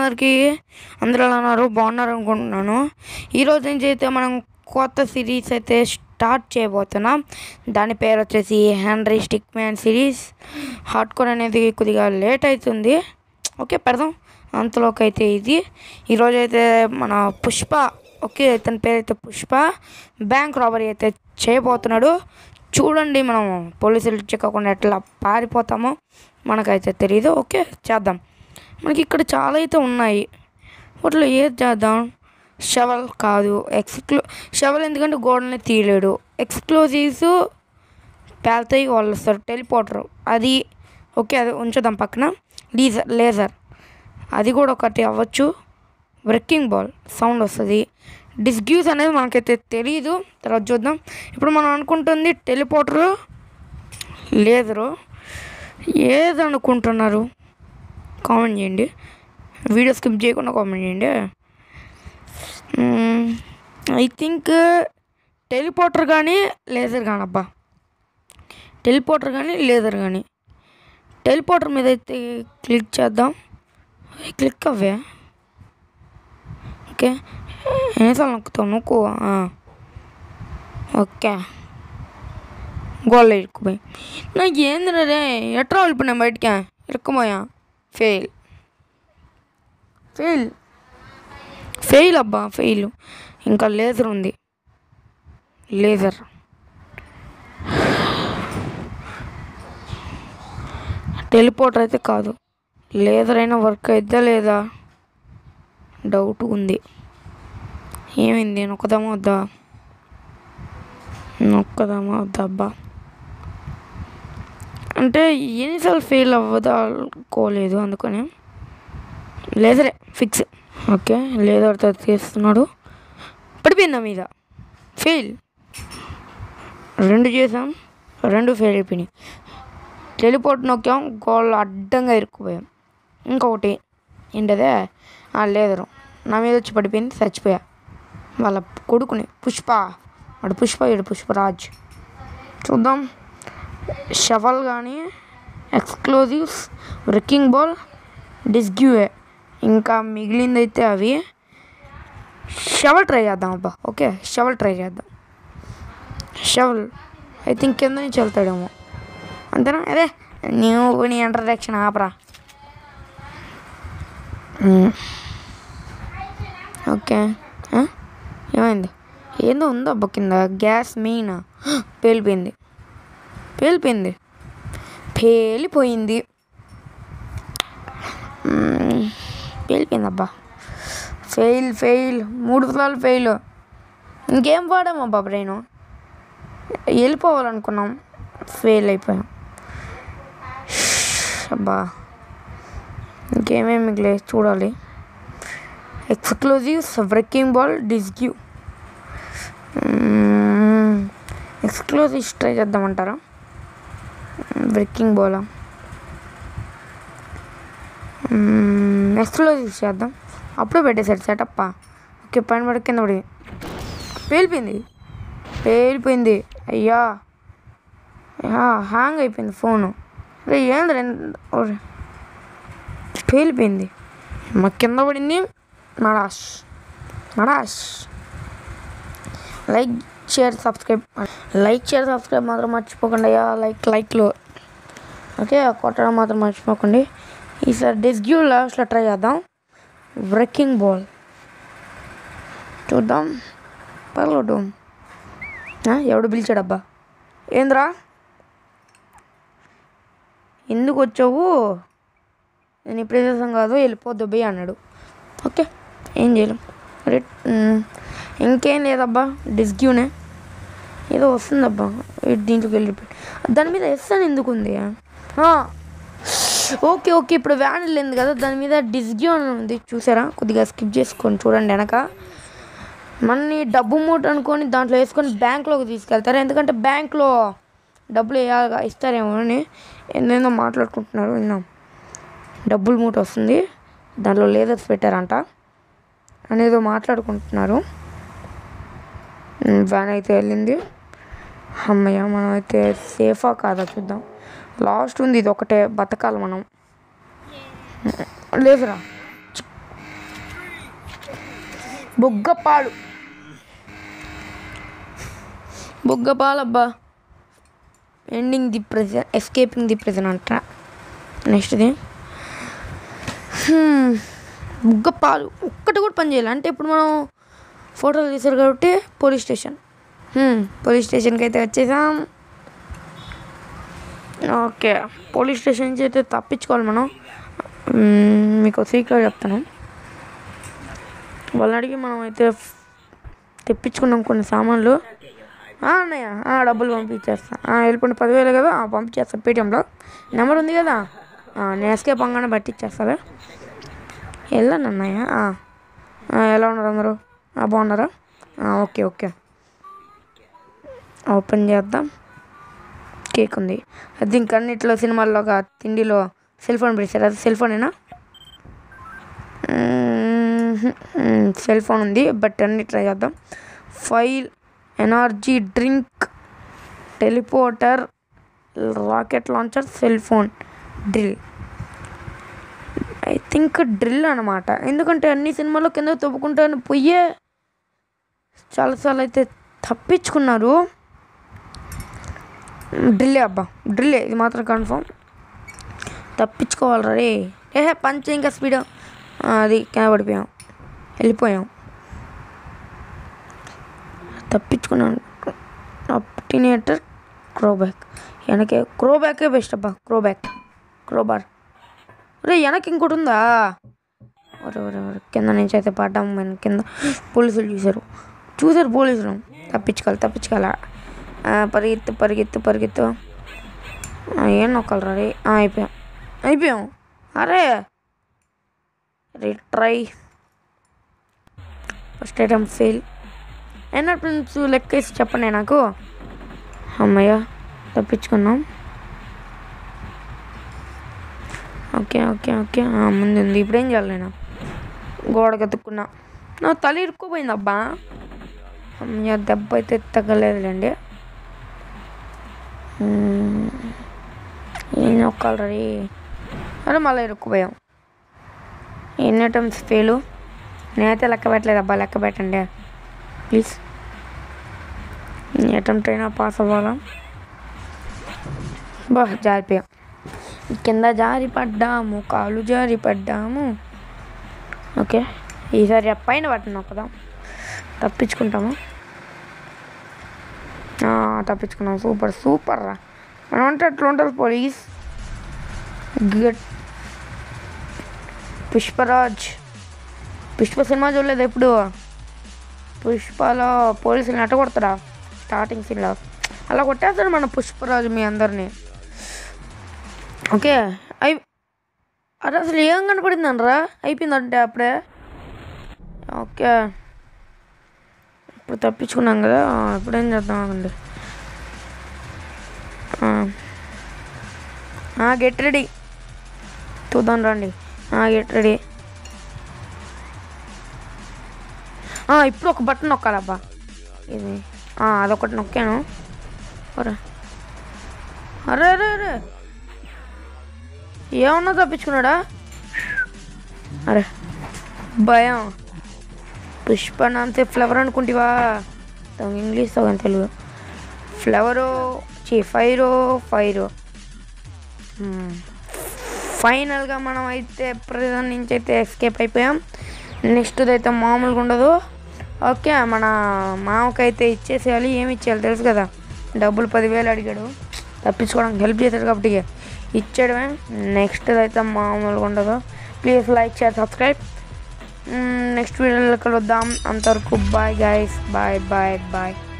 అందరికీ అందరూ ఎలా ఉన్నారు బాగున్నారు అనుకుంటున్నాను ఈరోజు నుంచి అయితే మనం కొత్త సిరీస్ అయితే స్టార్ట్ చేయబోతున్నాం దాని పేరు వచ్చేసి Henry stick man series hard core అనేది కొద్దిగా లేట్ అవుతుంది ఓకే పెడదాం అంతలోకి అయితే ఇది ఈరోజు అయితే మన పుష్ప ఓకే ఇతని పేరు అయితే పుష్ప బ్యాంక్ రాబరీ అయితే చేయబోతున్నాడు చూడండి మనం పోలీసులు చిక్కకుండా ఎట్లా పారిపోతామో మనకైతే తెలియదు ఓకే చేద్దాం మనకి ఇక్కడ చాలా అయితే ఉన్నాయి వాటిలో ఏది చేద్దాం షవల్ కాదు ఎక్స్క్లూ షవల్ ఎందుకంటే గోడని తీయలేడు ఎక్స్క్లూజివ్స్ పేలుతాయి వాళ్ళు వస్తారు టెలిపోటర్ అది ఓకే అది ఉంచుదాం పక్కన లీజర్ లేజర్ అది కూడా ఒకటి అవ్వచ్చు వర్కింగ్ బాల్ సౌండ్ వస్తుంది డిస్గ్యూస్ అనేది మనకైతే తెలియదు తర్వాత చూద్దాం ఇప్పుడు మనం అనుకుంటుంది టెలిపోటరు లేదరు ఏది అనుకుంటున్నారు కామెంట్ చేయండి వీడియో స్కిప్ చేయకుండా కామెంట్ చేయండి ఐ థింక్ టెలిపోటర్ కానీ లేజర్ కానీ అబ్బా టెలిపోటర్ కానీ లేజర్ కానీ టెలిపోటర్ మీద అయితే క్లిక్ చేద్దాం క్లిక్ అవ్వే ఓకే ఎన్నిసార్లు నొక్కుతావు నొక్కు ఆ. ఓకే గోళ్ళు ఇరుక్కుపోయి నాకు ఏందిరా రే ఎట్లా వెళ్ళిపోయినా బయటికి ఇరుక్కుపోయా ఫెయిల్ ఫెయిల్ ఫెయిల్ అబ్బా ఫెయిల్ ఇంకా లేజర్ ఉంది లేజర్ టెలిపోటర్ అయితే కాదు లేజర్ అయినా వర్క్ అయిద్దా లేదా డౌట్ ఉంది ఏమైంది నొక్కదామా వద్దా నొక్కదామా వద్దా అబ్బా అంటే ఎన్నిసార్లు ఫెయిల్ అవ్వదా అనుకోలేదు అందుకని లేదరే ఫిక్స్ ఓకే లేదర్తో తీస్తున్నాడు పడిపోయిందా మీద ఫెయిల్ రెండు చేసాం రెండు ఫెయిల్ అయిపోయినాయి టెలిపోర్ట్ నొక్కాం గోళ్ళు అడ్డంగా ఇరుక్కుపోయాం ఇంకొకటి ఏంటదే లేదరు నా మీద వచ్చి పడిపోయింది చచ్చిపోయా వాళ్ళ కొడుకుని పుష్ప వాడు పుష్ప ఇడు పుష్పరాజ్ చూద్దాం షవల్ కానీ ఎక్స్క్లూజివ్స్ వర్కింగ్ బాల్ డిస్గ్యూఏ ఇంకా మిగిలిందైతే అవి షవల్ ట్రై చేద్దాం అబ్బా ఓకే షవల్ ట్రై చేద్దాం షవల్ ఐ థింక్ కింద నుంచి వెళ్తాడేమో అంతేనా అదే నువ్వు నీ ఇంట్రడక్షన్ ఆపరా ఓకే ఆ? ఏమైంది ఏందో ఉందో అబ్బా కింద గ్యాస్ మెయిన్ పేలిపోయింది పేలిపోయింది పేలిపోయింది మ్మ్. పేలిపోయింది అబ్బా ఫెయిల్ ఫెయిల్ మూడు సార్లు ఫెయిల్ ఇంకేం వాడామబ్బా బ్రెయిన్ వెళ్ళిపోవాలనుకున్నాం ఫెయిల్ అయిపోయాం అబ్బా ఇంకేమేమి మిగిలే చూడాలి ఎక్స్క్లూజివ్స్ వర్కింగ్ బాల్ డిస్గ్యూ ఎక్స్క్లూజివ్స్ ట్రై చేద్దామంటారా వర్కింగ్ బాలా ఎక్స్క్లూజివ్స్ చేద్దాం అప్పుడే పెట్టేశాడు సెటప్ప ఓకే పైన పడి కింద పడి పేలిపోయింది పేలిపోయింది అయ్యా యా, హ్యాంగ్ అయిపోయింది ఫోను రే ఏంది రే పేలిపోయింది మా కింద పడింది నడాష్ నడాష్ like share subscribe like share subscribe మాత్రం మర్చిపోకండి అయ్యా లైక్ లైక్లో ఓకే కొట్టడం మాత్రం మర్చిపోకండి ఈసారి డిస్గ్యూ లాస్ట్లో ట్రై చేద్దాం బ్రేకింగ్ బాల్ చూద్దాం పర్లేదు ఆ, ఎవడు పిలిచాడబ్బా ఏంద్రా ఎందుకు వచ్చావు నేను ఇప్పుడు చేసాం కాదు వెళ్ళిపోద్దు బి అన్నాడు ఓకే ఏం చేయలేం రే మ్, ఇంకేం లేదబ్బా డిస్గ్యూనే ఏదో వస్తుందబ్బా ఈ దీంట్లోకి వెళ్ళిపోయి దాని మీద ఎస్ అని ఎందుకు ఉంది ఆ, ఓకే ఓకే ఇప్పుడు వ్యాన్ వెళ్ళింది కదా దాని మీద డిస్గ్యూ అని ఉంది చూసారా కొద్దిగా స్కిప్ చేసుకొని చూడండి వెనక మన్ని డబ్బు మూట అనుకొని దాంట్లో వేసుకొని బ్యాంక్లోకి తీసుకెళ్తారు ఎందుకంటే బ్యాంక్లో డబ్బులు వేయాలి ఇస్తారేమో అని ఏందేందో మాట్లాడుకుంటున్నారు విన్నాం డబ్బులు మూట వస్తుంది దాంట్లో లేజర్స్ పెట్టారంట అనేదో మాట్లాడుకుంటున్నారు ఉమ్, వ్యాన్ అయితే వెళ్ళింది అమ్మయ్య మనం అయితే సేఫా కాదా చూద్దాం లాస్ట్ ఉంది ఇది ఒకటే బతకాలి మనం లేదురా బుగ్గపాలు బుగ్గపాలు అబ్బా ending the present escaping the present అంట నెక్స్ట్ది బుగ్గపాలు ఒక్కటి కూడా పని చేయాలి అంటే ఇప్పుడు మనం ఫోటోలు తీసారు కాబట్టి పోలీస్ స్టేషన్ పోలీస్ స్టేషన్కి అయితే వచ్చేసాం ఓకే పోలీస్ స్టేషన్ నుంచి అయితే తప్పించుకోవాలి మనం మ్మ్, మీకు సీక్రెట్ చెప్తాను వాళ్ళని అడిగి మనం అయితే ఫ్- తెప్పించుకున్నాం కొన్ని సామాన్లు ఆ, అన్నయ్య ఆ, డబ్బులు పంపించేస్తా ఆ, వెళ్ళిపోండి పదివేలు కదా ఆ, పంపించేస్తా పేటిఎంలో నెంబర్ ఉంది కదా ఆ, నేను ఎస్కే పొంగానే పట్టిచ్చేస్తాలే వెళ్ళాను అన్నయ్య ఆ. ఆ, ఎలా ఉన్నారు అందరూ ఆ, బాగున్నారా ఆ, ఓకే ఓకే ఓపెన్ చేద్దాం కేక్ ఉంది అది ఇంకన్నిట్లో సినిమాల్లో ఒక తిండిలో సెల్ ఫోన్ పెడతారు అది సెల్ ఫోనేనా సెల్ ఫోన్ ఉంది బట్ అన్ని ట్రై చేద్దాం file energy drink teleporter rocket launcher cell phone drill I think drill అనమాట ఎందుకంటే అన్ని సినిమాల్లో కింద తవ్వుకుంటాను పొయ్యే చాలాసార్లు అయితే తప్పించుకున్నారు డ్రిల్లే అబ్బా డ్రిల్లే ఇది మాత్రం కన్ఫర్మ్ తప్పించుకోవాలి రే ఏహే పంచ ఇంకా స్పీడ్ అది కింద పడిపోయాం వెళ్ళిపోయాం తప్పించుకున్నాను అప్టినేటర్ క్రోబ్యాక్ వెనకే క్రోబ్యాకే బెస్ట్ అబ్బా క్రోబ్యాక్ క్రోబార్ రే వెనక్కి ఇంకోటి ఉందా ఒరే ఒరే ఒరే కింద నుంచి అయితే పడ్డాం మేము కింద పోలీసులు చూశారు చూశారు పోలీసులు తప్పించుకోవాలి తప్పించుకోవాలా ఆ, పరిగెత్తు పరిగెత్తు పరిగెత్తు ఆ, ఏం నొక్కాలరా రే ఆ, అయిపోయాం అయిపోయాం అరే రిట్రై ఫస్ట్ ఐటమ్ ఫెయిల్ ఎన్నర్ ప్రిన్స్ లెక్కేసి చెప్పండి నాకు అమ్మయ్య తప్పించుకున్నాం ఓకే ఓకే ఓకే ఆ, ముందు ఉంది ఇప్పుడు ఏం చేయాలి నేను గోడ కతుక్కున్నా నా తల ఇరుక్కుపోయింది అబ్బా అమ్మయ్య దెబ్బ అయితే తగ్గలేదులేండి మ్మ్. ఏం నొక్కాలి రీ అరే మళ్ళీ ఇరుక్కుపోయాం ఎన్ని ఐటమ్స్ ఫెయిలు నేనైతే లెక్క పెట్టలేదు అబ్బా లెక్క పెట్టండి ప్లీజ్ అటెంప్ట్ అయినా పాస్ అవ్వాలా బా జారిపోయాం కింద జారి పడ్డాము కాలు జారి పడ్డాము ఓకే ఈసారి ఆ పైన పట్టిన నొక్కదాం తప్పించుకుంటాము ఆ, తప్పించుకున్నాం సూపర్ సూపర్ రా మనం అంటే అట్లా ఉంటుంది పోలీస్ గట్ పుష్పరాజ్ పుష్ప సినిమా చూడలేదు ఎప్పుడు పుష్పలో పోలీసులు నెట్ట కొడతారా స్టార్టింగ్ సీన్లో అలా కొట్టేస్తాడు మన పుష్పరాజు మీ అందరినీ ఓకే అయి అరే అసలు ఏం కనపడిందనరా అయిపోయిందంటే అప్పుడే ఓకే ఇప్పుడు తప్పించుకున్నాం కదా ఆ, ఇప్పుడు ఏం చేద్దాం అండి గెట్ రెడీ చూద్దాం రండి గెట్ రెడీ ఇప్పుడు ఒక బటన్ నొక్కాలబ్బా ఇది ఆ, అదొకటి నొక్కాను అరే అరే అరే అరే ఏమన్నా తప్పించుకున్నాడా అరే భయం పుష్ప నాంతే ఫ్లవర్ అనుకుంటివా సగం ఇంగ్లీష్ సగం తెలుగు ఫ్లవరు చీ ఫైరో ఫైరో ఫైనల్గా మనం అయితే ప్రజెంట్ నుంచి అయితే ఎస్కేప్ అయిపోయాం నెక్స్ట్ అయితే మామూలుగా ఉండదు ఓకే మన మామకైతే ఇచ్చేసేయాలి ఏమి ఇచ్చేయాలి తెలుసు కదా డబ్బులు పదివేలు అడిగాడు తప్పించుకోవడానికి హెల్ప్ చేశాడు కాబట్టి ఇచ్చేయడమే నెక్స్ట్ అయితే మామూలుగా ఉండదు please like share subscribe next వీడియోలో కలుద్దాం అంతవరకు bye guys bye bye bye